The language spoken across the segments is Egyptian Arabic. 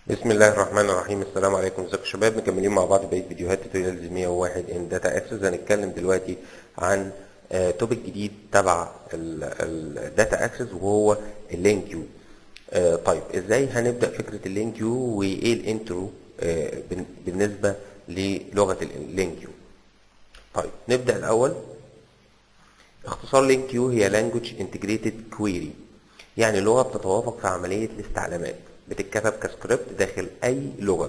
بسم الله الرحمن الرحيم السلام عليكم ازيكم يا شباب مكملين مع بعض بقيه فيديوهات توتوريالز 101 ان داتا اكسس هنتكلم دلوقتي عن توبيك جديد تبع الداتا اكسس وهو اللين كيو طيب ازاي هنبدا فكره اللين كيو وايه الانترو آه، بن- بالنسبه للغه اللين كيو طيب نبدا الاول اختصار لين كيو هي Language Integrated Query يعني لغة بتتوافق في عملية الاستعلامات بتتكتب كسكريبت داخل أي لغة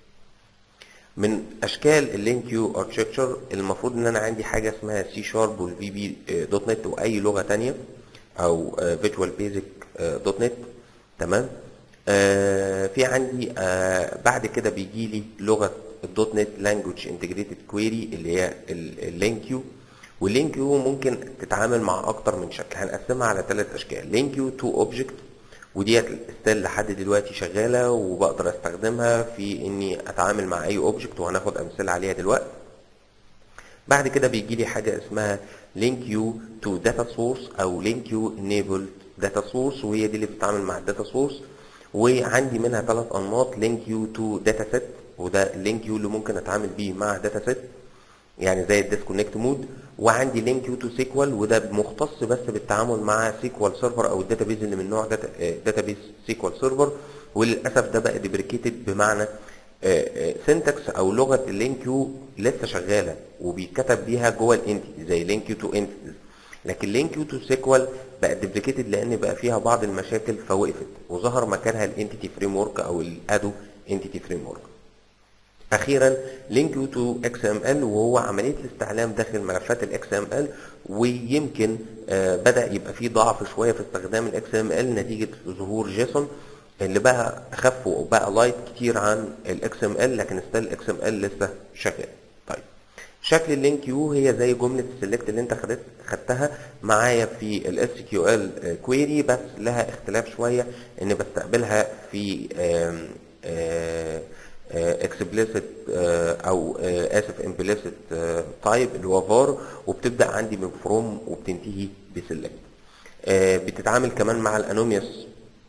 من أشكال اللين كيو اركتشر المفروض إن أنا عندي حاجة اسمها سي شارب والفي بي دوت نت وأي لغة تانية أو فيجوال بيزك دوت نت تمام آه، في عندي آه، بعد كده بيجي لي لغة الدوت نت لانجوج انتجريتد كويري اللي هي اللين كيو واللين كيو ممكن تتعامل مع اكتر من شكل هنقسمها على ثلاث اشكال لين كيو تو اوبجكت وديت ستيل لحد دلوقتي شغاله وبقدر استخدمها في اني اتعامل مع اي اوبجكت وهناخد امثله عليها دلوقتي بعد كده بيجي لي حاجه اسمها لينك يو تو داتا سورس او لينك يو انيبل داتا سورس وهي دي اللي بتتعامل مع الداتا سورس وعندي منها ثلاث انماط لينك يو تو داتا سيت وده اللينك يو اللي ممكن اتعامل بيه مع داتا سيت يعني زي الديسكونكت مود وعندي لينك يو تو سيكوال وده مختص بس بالتعامل مع سيكوال سيرفر او الداتابيز اللي من نوع داتابيز سيكوال سيرفر وللاسف ده بقى ديبريكيتد بمعنى سنتكس او لغه اللينك يو لسه شغاله وبيتكتب بيها جوه الانتيتي زي لينك يو تو انتيتيز لكن لينك يو تو سيكوال بقت ديبريكيتد لان بقى فيها بعض المشاكل فوقفت وظهر مكانها الانتيتي فريم ورك او الادو انتيتي فريم ورك اخيرا لينك يو تو اكس ام ال وهو عمليه الاستعلام داخل ملفات الاكس ام ال ويمكن آه، بدا يبقى فيه ضعف شويه في استخدام الاكس ام ال نتيجه ظهور جيسون اللي بقى اخف وبقى لايت كتير عن الاكس ام ال لكن ستيل الاكس ام ال لسه شغال طيب شكل اللينك يو هي زي جمله السلكت اللي انت خدت خدتها معايا في الاس كيو ال كويري بس لها اختلاف شويه ان بستقبلها في آم، آه، اكسبليسيت او آه، اسف امبليسيت تايب اللي هو فار وبتبدا عندي من فروم وبتنتهي بسلكت بتتعامل كمان مع الانوميوس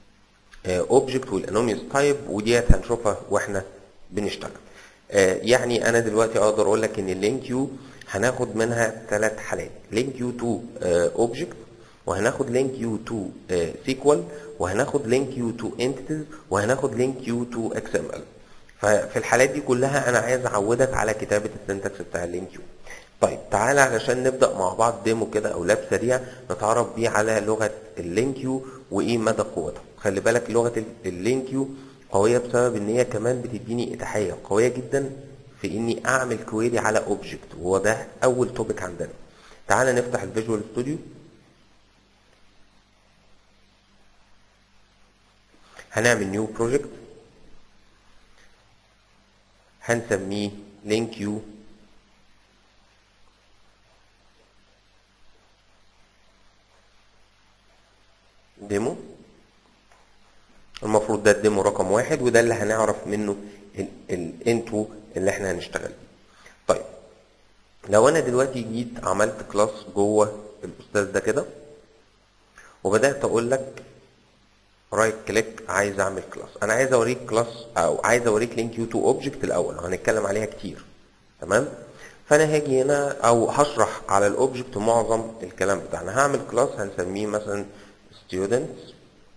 اوبجكت والانوميوس تايب وديت هنشوفها واحنا بنشتغل آه، يعني انا دلوقتي اقدر اقول لك ان اللينك يو هناخد منها ثلاث حالات لينك يو تو اوبجكت وهناخد لينك يو تو سيكوال وهناخد لينك يو تو انتيتيز وهناخد لينك يو تو اكس ام ال ففي الحالات دي كلها انا عايز اعودك على كتابه السنتكس بتاع اللينك يو طيب تعالى علشان نبدا مع بعض ديمو كده او لاب سريع نتعرف بيه على لغه اللينك يو وايه مدى قوتها خلي بالك لغه ال- اللينك يو قويه بسبب ان هي كمان بتديني اتاحيه قويه جدا في اني اعمل كويري على اوبجكت وهو ده اول توبيك عندنا تعالى نفتح الفيجوال ستوديو هنعمل نيو بروجكت هنسميه لينك يو ديمو المفروض ده الديمو رقم واحد وده اللي هنعرف منه الانترو اللي احنا هنشتغل بيه. طيب لو انا دلوقتي جيت عملت كلاس جوه الاستاذ ده كده وبدات اقول لك رايت كليك عايز اعمل كلاس انا عايز اوريك كلاس او عايز اوريك لينك يو تو اوبجكت الاول هنتكلم عليها كتير تمام فانا هاجي هنا او هشرح على الاوبجكت معظم الكلام بتاعنا هعمل كلاس هنسميه مثلا students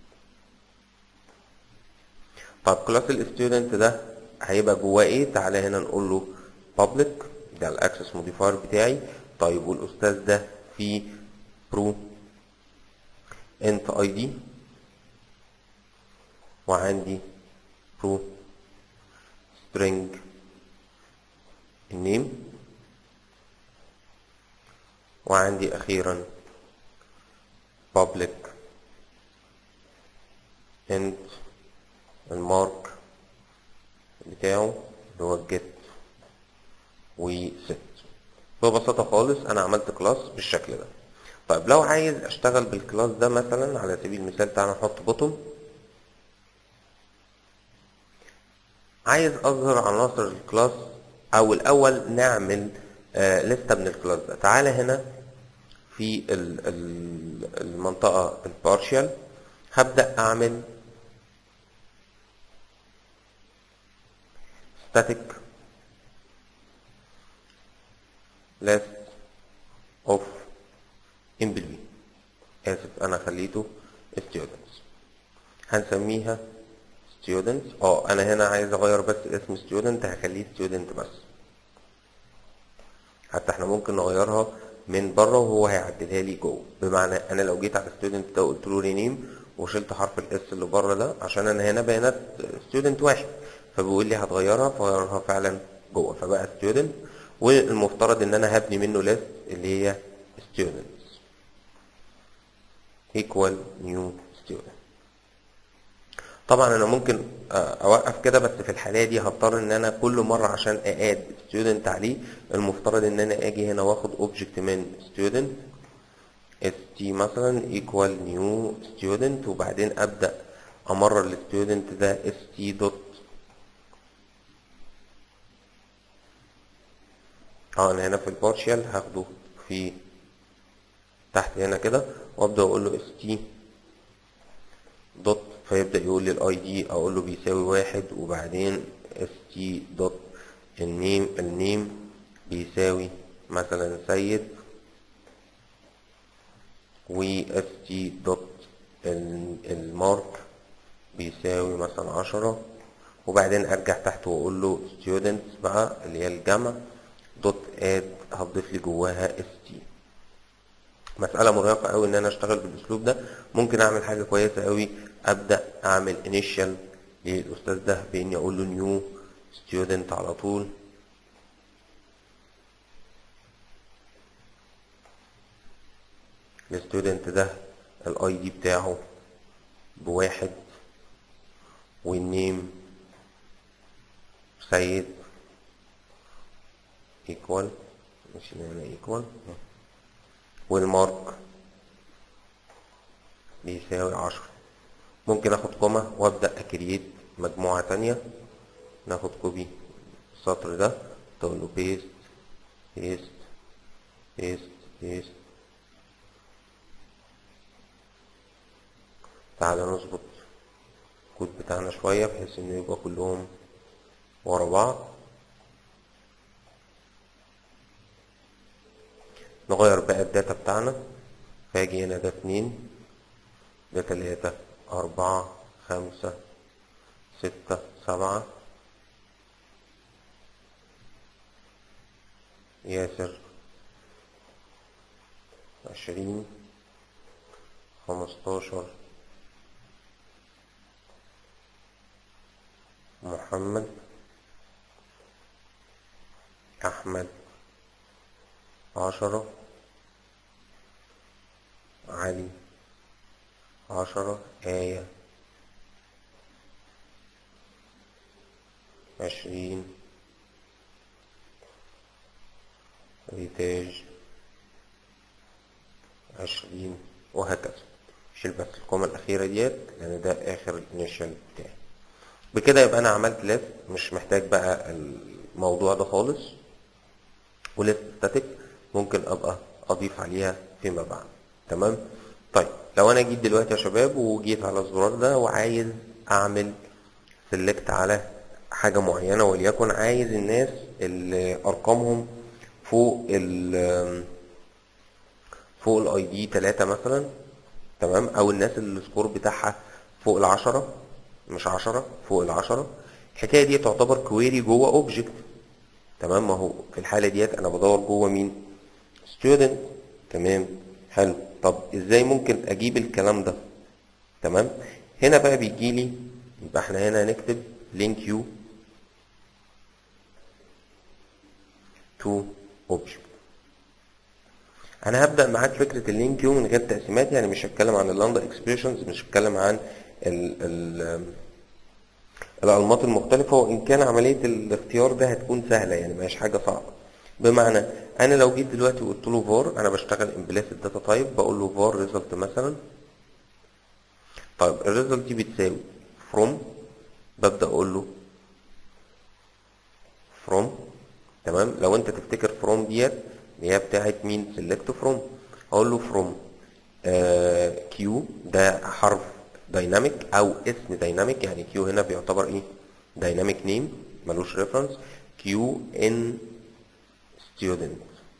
طب كلاس الستودنت ده هيبقى جواه ايه تعالى هنا نقول له public ده الاكسس موديفاير بتاعي طيب والاستاذ ده فيه برو انت اي دي وعندي برو string النيم وعندي اخيرا public int المارك بتاعه اللي هو الجيت وست ببساطة خالص أنا عملت كلاس بالشكل ده طيب لو عايز أشتغل بالكلاس ده مثلا على سبيل المثال تعالى نحط بوتوم عايز أظهر عناصر الكلاس أو الأول نعمل آه لستة من الكلاس ده تعالى هنا في ال- ال- المنطقة البارشال هبدأ أعمل static list of employee اسف انا خليته students هنسميها students اه انا هنا عايز اغير بس اسم student هخليه student بس حتى احنا ممكن نغيرها من بره وهو هيعدلها لي جوه بمعنى انا لو جيت على student ده وقلت له رينيم وشلت حرف الاس اللي بره ده عشان انا هنا بيانات student واحد فبيقول لي هتغيرها فغيرها فعلا جوه فبقى student والمفترض ان انا هبني منه list اللي هي students equal new student طبعا انا ممكن اوقف كده بس في الحالة دي هضطر ان انا كل مرة عشان ااد student عليه المفترض ان انا اجي هنا واخد object من student st مثلا equal new student وبعدين ابدأ امرر الستودنت ده st دوت اه انا هنا في البارشال هاخده في تحت هنا كده وابدا اقول له st دوت فيبدا يقول لي الاي دي اقول له بيساوي واحد وبعدين st دوت النيم النيم بيساوي مثلا سيد و st دوت المارك بيساوي مثلا عشرة وبعدين ارجع تحت واقول له students بقى اللي هي الجمع دوت اد هتضيف لي جواها st مسألة مرهقة قوي ان انا اشتغل بالاسلوب ده ممكن اعمل حاجة كويسة قوي ابدأ اعمل initial للاستاذ ده باني اقول له new student على طول الستودنت ده الاي دي بتاعه بواحد والنيم سيد equal مش هنا equal والمارك بيساوي عشرة ممكن اخد كوما وابدأ اكريت مجموعة تانية ناخد كوبي السطر ده تقول له بيست بيست بيست بيست تعالى نظبط الكود بتاعنا شوية بحيث انه يبقى كلهم ورا بعض نغير بقى الداتا بتاعنا فاجي هنا ده اتنين ده تلاتة أربعة خمسة ستة سبعة ياسر عشرين خمستاشر محمد أحمد عشرة علي عشرة آية عشرين ريتاج عشرين وهكذا شيل بس الكومة الأخيرة ديت لأن ده آخر الانيشال بتاعي بكده يبقى أنا عملت ليست مش محتاج بقى الموضوع ده خالص وليست ستاتيك ممكن أبقى أضيف عليها فيما بعد تمام طيب لو أنا جيت دلوقتي يا شباب وجيت على الزرار ده وعايز أعمل سيلكت على حاجة معينة وليكن عايز الناس اللي أرقامهم فوق ال فوق الاي دي 3 مثلا تمام او الناس اللي السكور بتاعها فوق العشرة مش عشرة فوق العشرة الحكاية دي تعتبر كويري جوه اوبجكت تمام ما هو في الحالة ديت انا بدور جوه مين student تمام حلو طب ازاي ممكن اجيب الكلام ده تمام هنا بقى بيجي لي يبقى احنا هنا هنكتب link you to object انا هبدا معاك فكره اللينك كيو من غير تقسيمات يعني مش هتكلم عن اللاندا اكسبريشنز مش هتكلم عن ال ال الانماط المختلفه وان كان عمليه الاختيار ده هتكون سهله يعني مش حاجه صعبه بمعنى انا لو جيت دلوقتي وقلت له فار انا بشتغل امبليسيت داتا تايب بقول له فار ريزلت مثلا طيب الريزلت دي بتساوي فروم ببدا اقول له فروم تمام لو انت تفتكر فروم ديت اللي هي بتاعت مين سيلكت فروم هقول له فروم كيو ده حرف دايناميك او اسم دايناميك يعني كيو هنا بيعتبر ايه دايناميك نيم ملوش ريفرنس كيو ان ستودنت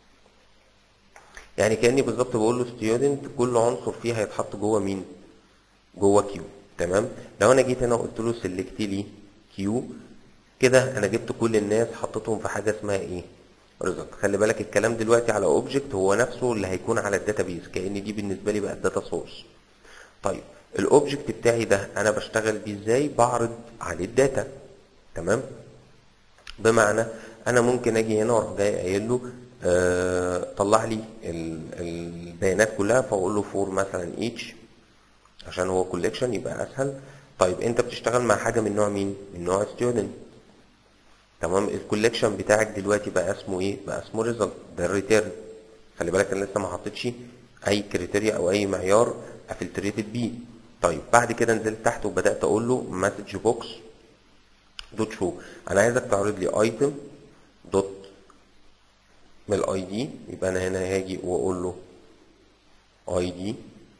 يعني كاني بالظبط بقول له ستودنت كل عنصر فيه هيتحط جوه مين جوه كيو تمام لو انا جيت هنا وقلت له سيلكت لي كيو كده انا جبت كل الناس حطيتهم في حاجه اسمها ايه ريزلت خلي بالك الكلام دلوقتي على اوبجكت هو نفسه اللي هيكون على الداتابيز كان دي بالنسبه لي بقت داتا سورس طيب الاوبجكت بتاعي ده انا بشتغل بيه ازاي بعرض عليه الداتا تمام بمعنى انا ممكن اجي هنا واروح جاي قايل له آه طلع لي ال- البيانات كلها فاقول له فور مثلا ايتش عشان هو كوليكشن يبقى اسهل طيب انت بتشتغل مع حاجه من نوع مين من نوع ستودنت تمام الكوليكشن بتاعك دلوقتي بقى اسمه ايه بقى اسمه ريزلت ده الريتيرن خلي بالك انا لسه ما حطيتش اي كريتيريا او اي معيار افلتريتد بيه طيب بعد كده نزلت تحت وبدات اقول له مسج بوكس دوت شو انا عايزك تعرض لي ايتم دوت من الاي دي يبقى انا هنا هاجي واقول له اي دي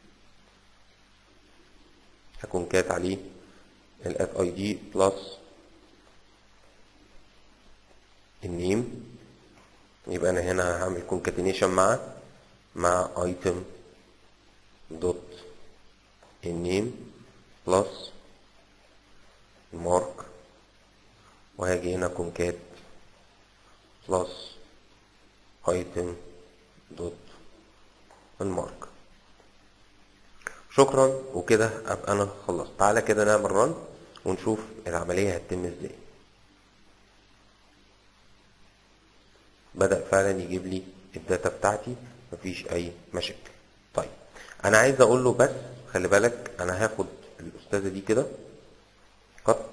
هكون كات عليه الات اي دي بلس النيم يبقى انا هنا هعمل كونكاتينيشن مع مع ايتم دوت النيم بلس المارك وهاجي هنا كونكات بلس ايتم دوت المارك شكرا وكده ابقى انا خلصت تعالى كده نعمل رن ونشوف العمليه هتتم ازاي بدأ فعلا يجيب لي الداتا بتاعتي مفيش أي مشاكل طيب أنا عايز أقول له بس خلي بالك أنا هاخد الأستاذة دي كده قط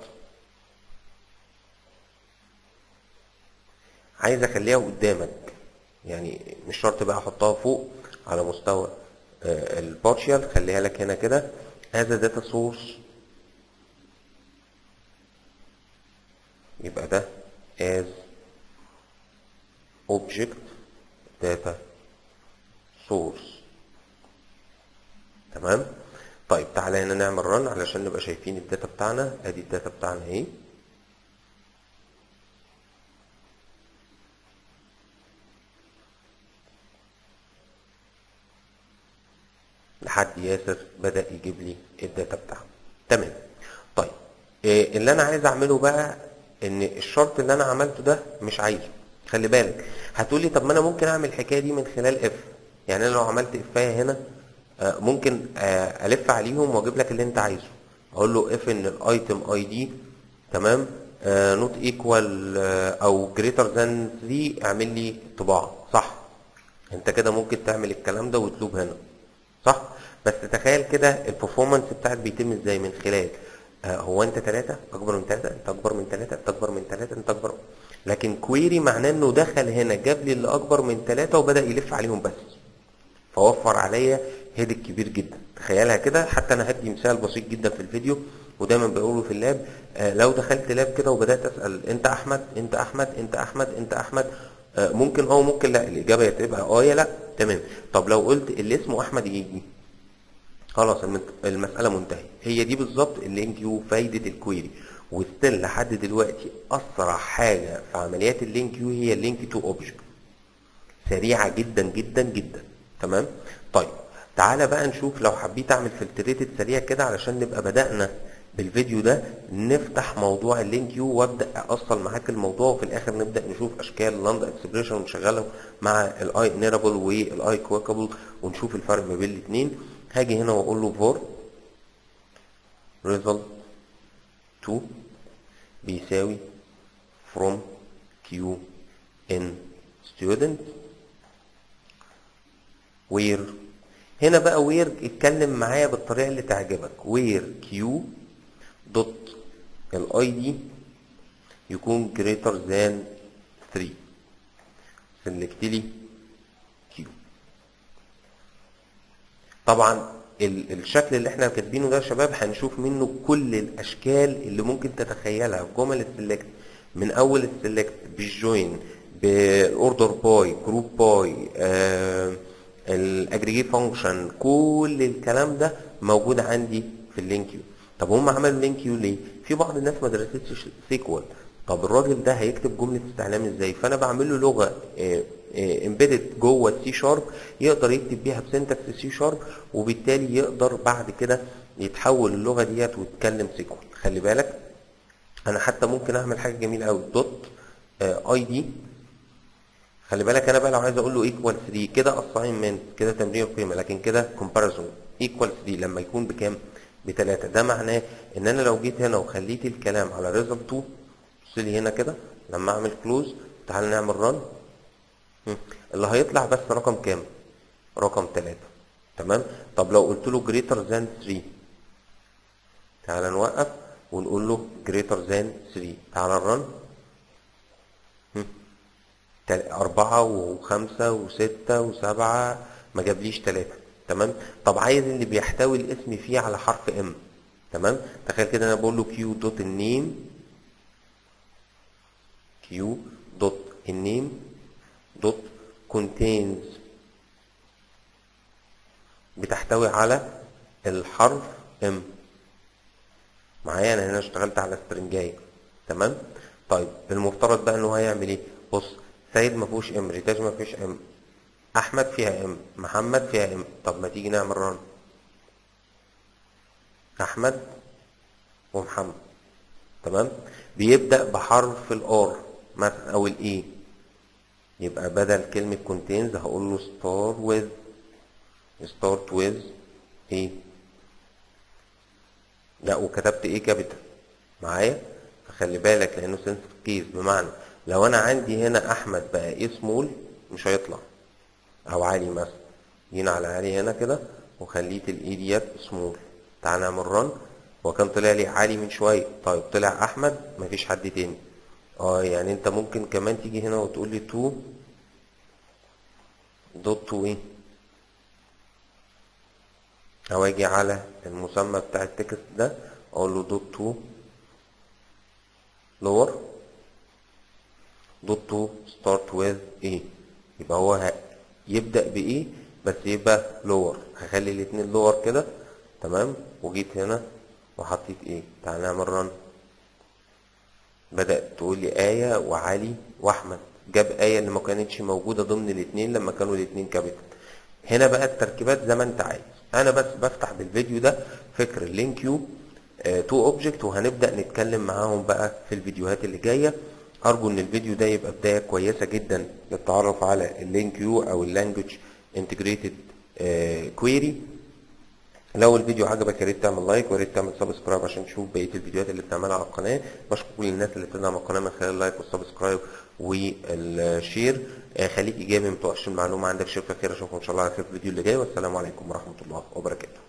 عايز أخليها قدامك يعني مش شرط بقى أحطها فوق على مستوى البارشال خليها لك هنا كده هذا داتا سورس يبقى ده as object data source تمام طيب تعالى هنا نعمل رن علشان نبقى شايفين الداتا بتاعنا ادي الداتا بتاعنا اهي لحد ياسر بدأ يجيب لي الداتا بتاعه تمام طيب إيه اللي انا عايز اعمله بقى ان الشرط اللي انا عملته ده مش عايزه خلي بالك هتقولي طب ما انا ممكن اعمل الحكايه دي من خلال اف يعني انا لو عملت افايه هنا آه، ممكن آه، الف عليهم واجيب لك اللي انت عايزه اقول له اف ان الايتم اي دي تمام نوت ايكوال او جريتر ذان 3 اعمل لي طباعه صح انت كده ممكن تعمل الكلام ده وتلوب هنا صح بس تخيل كده البرفورمانس بتاعك بيتم ازاي من خلال آه، هو انت ثلاثة اكبر من ثلاثة انت اكبر من ثلاثة انت اكبر من ثلاثة انت اكبر لكن كويري معناه انه دخل هنا جاب لي اللي اكبر من ثلاثة وبدأ يلف عليهم بس فوفر عليا هيدك كبير جدا تخيلها كده حتى انا هدي مثال بسيط جدا في الفيديو ودايما بقوله في اللاب آه لو دخلت لاب كده وبدات اسال انت احمد انت احمد انت احمد انت احمد آه ممكن اه ممكن لا الاجابه تبقى اه يا لا تمام طب لو قلت اللي اسمه احمد يجي خلاص المت- المساله منتهيه هي دي بالظبط اللينك يو فايده الكويري وستيل لحد دلوقتي اسرع حاجه في عمليات اللينك يو هي اللينك تو اوبجكت سريعه جدا جدا جدا تمام طيب تعالى بقى نشوف لو حبيت اعمل فلتريتد سريع كده علشان نبقى بدأنا بالفيديو ده نفتح موضوع اللينك يو وابدا اوصل معاك الموضوع وفي الاخر نبدا نشوف اشكال لاند اكسبريشن ونشغلهم مع الاي انيرابل والاي كويكابل ونشوف الفرق ما بين الاثنين هاجي هنا واقول له فور result 2 بيساوي from q in student where هنا بقى وير اتكلم معايا بالطريقه اللي تعجبك وير كيو دوت الاي دي يكون greater than 3 سلكت لي كيو طبعا ال- الشكل اللي احنا كاتبينه ده يا شباب هنشوف منه كل الاشكال اللي ممكن تتخيلها في جمل السلكت من اول السلكت بالجوين بالاوردر باي جروب باي الاجريجيت فانكشن كل الكلام ده موجود عندي في اللينك يو طب هم عملوا لينك يو ليه في في بعض الناس ما درستش سيكوال طب الراجل ده هيكتب جمله استعلام ازاي فانا بعمل له لغه امبيدد جوه السي شارب يقدر يكتب بيها بسنتكس سي شارب وبالتالي يقدر بعد كده يتحول اللغه ديت ويتكلم سيكوال خلي بالك انا حتى ممكن اعمل حاجه جميله قوي دوت اي دي خلي بالك انا بقى لو عايز اقول له ايكوال 3 كده اساينمنت كده تمرين قيمه لكن كده كومباريزون ايكوال 3 لما يكون بكام بثلاثة ده معناه ان انا لو جيت هنا وخليت الكلام على ريزلت 2 بص لي هنا كده لما اعمل كلوز تعال نعمل رن اللي هيطلع بس رقم كام رقم 3 تمام طب لو قلت له جريتر ذان 3 تعال نوقف ونقول له جريتر ذان 3 تعال نرن أربعة وخمسة وستة وسبعة ما جابليش تلاتة تمام طب عايز اللي بيحتوي الاسم فيه على حرف ام تمام تخيل كده انا بقول له كيو دوت النيم كيو دوت النيم دوت contains بتحتوي على الحرف ام معايا انا هنا اشتغلت على استرنجايه تمام طيب المفترض بقى انه هيعمل ايه بص سيد ما فيهوش ام ريتاج ما فيش ام احمد فيها ام محمد فيها ام طب ما تيجي نعمل رن احمد ومحمد تمام بيبدا بحرف الار مثلا او الاي يبقى بدل كلمه contains هقول له start with start with ايه لا وكتبت ايه كابيتال معايا فخلي بالك لانه سنسيتيف كيس بمعنى لو انا عندي هنا احمد بقى ايه سمول مش هيطلع او علي مثلا جينا على علي هنا كده وخليت الاي ديت سمول تعال نعمل رن هو كان طلع لي علي من شويه طيب طلع احمد مفيش حد تاني اه يعني انت ممكن كمان تيجي هنا وتقول لي تو دوت تو ايه او اجي على المسمى بتاع التكست ده اقول له دوت تو لور دوت تو ستارت ويز ايه يبقى هو ه... يبدا بايه بس يبقى لور هخلي الاتنين لور كده تمام وجيت هنا وحطيت ايه تعال نعمل رن بدات تقول لي ايه وعلي واحمد جاب ايه اللي ما كانتش موجوده ضمن الاتنين لما كانوا الاتنين كابيتال هنا بقى التركيبات زي ما انت عايز انا بس بفتح بالفيديو ده فكر اللينك يو تو اوبجكت وهنبدا نتكلم معاهم بقى في الفيديوهات اللي جايه ارجو ان الفيديو ده يبقى بدايه كويسه جدا للتعرف على اللينك يو او اللانجوج انتجريتد كويري لو الفيديو عجبك يا ريت تعمل لايك ويا ريت تعمل سبسكرايب عشان تشوف بقيه الفيديوهات اللي بنعملها على القناه بشكر كل الناس اللي بتدعم القناه من خلال اللايك والسبسكرايب والشير خليك ايجابي ما توقفش المعلومه عندك شوفك خير اشوفكم ان شاء الله على خير في الفيديو اللي جاي والسلام عليكم ورحمه الله وبركاته